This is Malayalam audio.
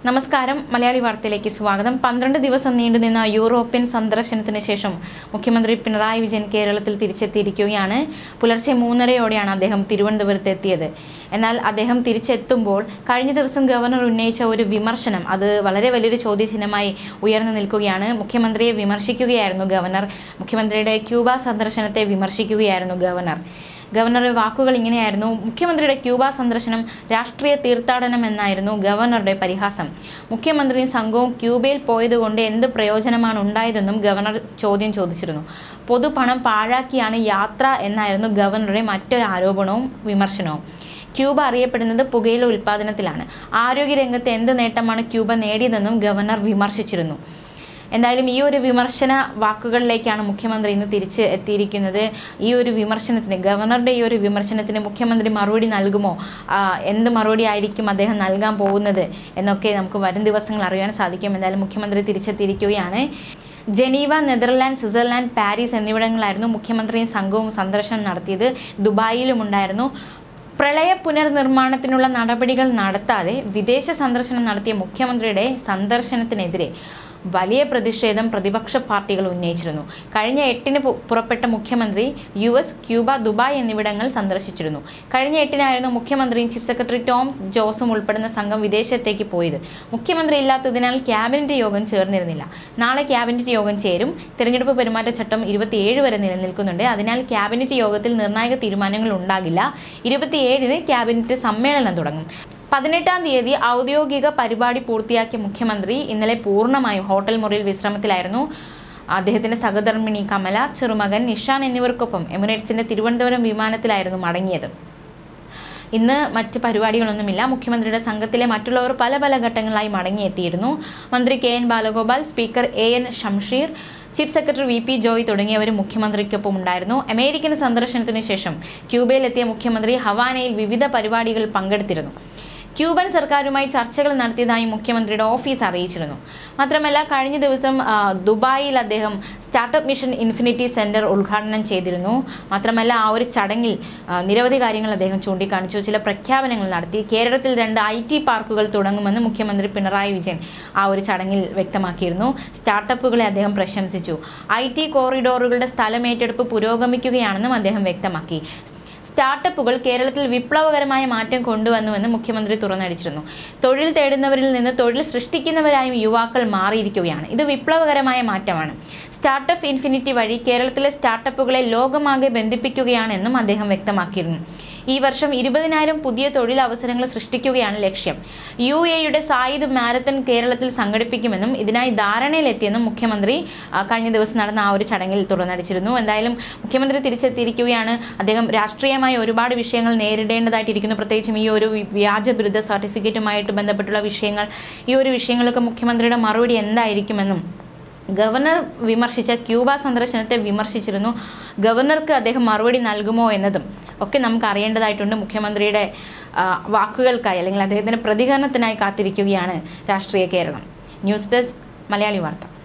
നമസ്കാരം മലയാളി വാർത്തയിലേക്ക് സ്വാഗതം പന്ത്രണ്ട് ദിവസം നീണ്ടുനിന്ന യൂറോപ്യൻ സന്ദർശനത്തിന് ശേഷം മുഖ്യമന്ത്രി പിണറായി വിജയൻ കേരളത്തിൽ തിരിച്ചെത്തിയിരിക്കുകയാണ് പുലർച്ചെ മൂന്നരയോടെയാണ് അദ്ദേഹം തിരുവനന്തപുരത്ത് എത്തിയത് എന്നാൽ അദ്ദേഹം തിരിച്ചെത്തുമ്പോൾ കഴിഞ്ഞ ദിവസം ഗവർണർ ഉന്നയിച്ച ഒരു വിമർശനം അത് വളരെ വലിയൊരു ചോദ്യചിഹ്നമായി ഉയർന്നു നിൽക്കുകയാണ് മുഖ്യമന്ത്രിയെ വിമർശിക്കുകയായിരുന്നു ഗവർണർ മുഖ്യമന്ത്രിയുടെ ക്യൂബ സന്ദർശനത്തെ വിമർശിക്കുകയായിരുന്നു ഗവർണർ ഗവർണറുടെ വാക്കുകൾ ഇങ്ങനെയായിരുന്നു മുഖ്യമന്ത്രിയുടെ ക്യൂബ സന്ദർശനം രാഷ്ട്രീയ തീർത്ഥാടനം എന്നായിരുന്നു ഗവർണറുടെ പരിഹാസം മുഖ്യമന്ത്രിയും സംഘവും ക്യൂബയിൽ പോയതുകൊണ്ട് എന്ത് പ്രയോജനമാണ് ഉണ്ടായതെന്നും ഗവർണർ ചോദ്യം ചോദിച്ചിരുന്നു പൊതുപണം പാഴാക്കിയാണ് യാത്ര എന്നായിരുന്നു ഗവർണറുടെ മറ്റൊരു ആരോപണവും വിമർശനവും ക്യൂബ അറിയപ്പെടുന്നത് പുകയില ഉൽപ്പാദനത്തിലാണ് ആരോഗ്യരംഗത്ത് എന്ത് നേട്ടമാണ് ക്യൂബ നേടിയതെന്നും ഗവർണർ വിമർശിച്ചിരുന്നു എന്തായാലും ഈ ഒരു വിമർശന വാക്കുകളിലേക്കാണ് മുഖ്യമന്ത്രി ഇന്ന് തിരിച്ച് എത്തിയിരിക്കുന്നത് ഈ ഒരു വിമർശനത്തിന് ഗവർണറുടെ ഈ ഒരു വിമർശനത്തിന് മുഖ്യമന്ത്രി മറുപടി നൽകുമോ ആ, എന്ത് മറുപടി ആയിരിക്കും അദ്ദേഹം നൽകാൻ പോകുന്നത് എന്നൊക്കെ നമുക്ക് വരും ദിവസങ്ങൾ അറിയാൻ സാധിക്കും എന്തായാലും മുഖ്യമന്ത്രി തിരിച്ചെത്തിയിരിക്കുകയാണ് ജനീവ നെതർലാൻഡ് സ്വിറ്റ്സർലാൻഡ് പാരീസ് എന്നിവിടങ്ങളിലായിരുന്നു മുഖ്യമന്ത്രിയും സംഘവും സന്ദർശനം നടത്തിയത് ദുബായിലും ഉണ്ടായിരുന്നു പ്രളയ പുനർനിർമ്മാണത്തിനുള്ള നടപടികൾ നടത്താതെ വിദേശ സന്ദർശനം നടത്തിയ മുഖ്യമന്ത്രിയുടെ സന്ദർശനത്തിനെതിരെ വലിയ പ്രതിഷേധം പ്രതിപക്ഷ പാർട്ടികൾ ഉന്നയിച്ചിരുന്നു കഴിഞ്ഞ എട്ടിന് പു- പുറപ്പെട്ട മുഖ്യമന്ത്രി യു എസ് ക്യൂബ ദുബായ് എന്നിവിടങ്ങൾ സന്ദർശിച്ചിരുന്നു കഴിഞ്ഞ എട്ടിനായിരുന്നു മുഖ്യമന്ത്രിയും ചീഫ് സെക്രട്ടറി ടോം ജോസും ഉൾപ്പെടുന്ന സംഘം വിദേശത്തേക്ക് പോയത് മുഖ്യമന്ത്രി ഇല്ലാത്തതിനാൽ ക്യാബിനറ്റ് യോഗം ചേർന്നിരുന്നില്ല നാളെ ക്യാബിനറ്റ് യോഗം ചേരും തിരഞ്ഞെടുപ്പ് പെരുമാറ്റച്ചട്ടം ഇരുപത്തിയേഴ് വരെ നിലനിൽക്കുന്നുണ്ട് അതിനാൽ ക്യാബിനറ്റ് യോഗത്തിൽ നിർണായക തീരുമാനങ്ങൾ ഉണ്ടാകില്ല ഇരുപത്തിയേഴിന് ക്യാബിനറ്റ് സമ്മേളനം തുടങ്ങും പതിനെട്ടാം തീയതി ഔദ്യോഗിക പരിപാടി പൂർത്തിയാക്കിയ മുഖ്യമന്ത്രി ഇന്നലെ പൂർണ്ണമായും ഹോട്ടൽ മുറിയിൽ വിശ്രമത്തിലായിരുന്നു അദ്ദേഹത്തിന്റെ സഹധർമ്മിണി കമല ചെറുമകൻ നിഷാൻ എന്നിവർക്കൊപ്പം എമിറേറ്റ്സിന്റെ തിരുവനന്തപുരം വിമാനത്തിലായിരുന്നു മടങ്ങിയത് ഇന്ന് മറ്റ് പരിപാടികളൊന്നുമില്ല മുഖ്യമന്ത്രിയുടെ സംഘത്തിലെ മറ്റുള്ളവർ പല പല ഘട്ടങ്ങളായി മടങ്ങിയെത്തിയിരുന്നു മന്ത്രി K N Balagopal speaker A N Shamseer chief secretary V P Joy തുടങ്ങിയവരും മുഖ്യമന്ത്രിക്കൊപ്പം ഉണ്ടായിരുന്നു അമേരിക്കൻ സന്ദർശനത്തിനു ശേഷം ക്യൂബയിലെത്തിയ മുഖ്യമന്ത്രി ഹവാനയിൽ വിവിധ പരിപാടികളിൽ പങ്കെടുത്തിരുന്നു ക്യൂബൻ സർക്കാരുമായി ചർച്ചകൾ നടത്തിയതായി മുഖ്യമന്ത്രിയുടെ ഓഫീസ് അറിയിച്ചിരുന്നു മാത്രമല്ല കഴിഞ്ഞ ദിവസം ആ, ദുബായിൽ അദ്ദേഹം സ്റ്റാർട്ടപ്പ് മിഷൻ ഇൻഫിനിറ്റി സെന്റർ ഉദ്ഘാടനം ചെയ്തിരുന്നു മാത്രമല്ല ആ ഒരു ചടങ്ങിൽ ആ, നിരവധി കാര്യങ്ങൾ അദ്ദേഹം ചൂണ്ടിക്കാണിച്ചു ചില പ്രഖ്യാപനങ്ങൾ നടത്തി കേരളത്തിൽ രണ്ട് ഐ ടി പാർക്കുകൾ തുടങ്ങുമെന്ന് മുഖ്യമന്ത്രി പിണറായി വിജയൻ ആ ഒരു ചടങ്ങിൽ വ്യക്തമാക്കിയിരുന്നു സ്റ്റാർട്ടപ്പുകളെ അദ്ദേഹം പ്രശംസിച്ചു ഐ ടി കോറിഡോറുകളുടെ സ്ഥലമേറ്റെടുപ്പ് പുരോഗമിക്കുകയാണെന്നും അദ്ദേഹം വ്യക്തമാക്കി സ്റ്റാർട്ടപ്പുകൾ കേരളത്തിൽ വിപ്ലവകരമായ മാറ്റം കൊണ്ടുവന്നുവെന്ന് മുഖ്യമന്ത്രി തുറന്നടിച്ചിരുന്നു തൊഴിൽ തേടുന്നവരിൽ നിന്ന് തൊഴിൽ സൃഷ്ടിക്കുന്നവരായും യുവാക്കൾ മാറിയിരിക്കുകയാണ് ഇത് വിപ്ലവകരമായ മാറ്റമാണ് സ്റ്റാർട്ടപ്പ് ഇൻഫിനിറ്റി വഴി കേരളത്തിലെ സ്റ്റാർട്ടപ്പുകളെ ലോകമാകെ ബന്ധിപ്പിക്കുകയാണെന്നും അദ്ദേഹം വ്യക്തമാക്കിയിരുന്നു ഈ വർഷം ഇരുപതിനായിരം പുതിയ തൊഴിലവസരങ്ങൾ സൃഷ്ടിക്കുകയാണ് ലക്ഷ്യം യു എയുടെ സായിദ് മാരത്തൺ കേരളത്തിൽ സംഘടിപ്പിക്കുമെന്നും ഇതിനായി ധാരണയിലെത്തിയെന്നും മുഖ്യമന്ത്രി ആ, കഴിഞ്ഞ ദിവസം നടന്ന ആ ഒരു ചടങ്ങിൽ തുറന്നടിച്ചിരുന്നു എന്തായാലും മുഖ്യമന്ത്രി തിരിച്ചെത്തിയിരിക്കുകയാണ് അദ്ദേഹം രാഷ്ട്രീയമായ ഒരുപാട് വിഷയങ്ങൾ നേരിടേണ്ടതായിട്ടിരിക്കുന്നു പ്രത്യേകിച്ചും ഈ ഒരു വി- വ്യാജ ബിരുദ സർട്ടിഫിക്കറ്റുമായിട്ട് ബന്ധപ്പെട്ടുള്ള വിഷയങ്ങൾ ഈ ഒരു വിഷയങ്ങൾക്ക് മുഖ്യമന്ത്രിയുടെ മറുപടി എന്തായിരിക്കുമെന്നും ഗവർണർ വിമർശിച്ച ക്യൂബ സന്ദർശനത്തെ വിമർശിച്ചിരുന്നു ഗവർണർക്ക് അദ്ദേഹം മറുപടി നൽകുമോ എന്നതും ഒക്കെ നമുക്ക് അറിയേണ്ടതായിട്ടുണ്ട് മുഖ്യമന്ത്രിയുടെ ആ, വാക്കുകൾക്കായി അല്ലെങ്കിൽ അദ്ദേഹത്തിൻ്റെ പ്രതികരണത്തിനായി കാത്തിരിക്കുകയാണ് രാഷ്ട്രീയ കേരളം ന്യൂസ് ഡെസ്ക് മലയാളി വാർത്ത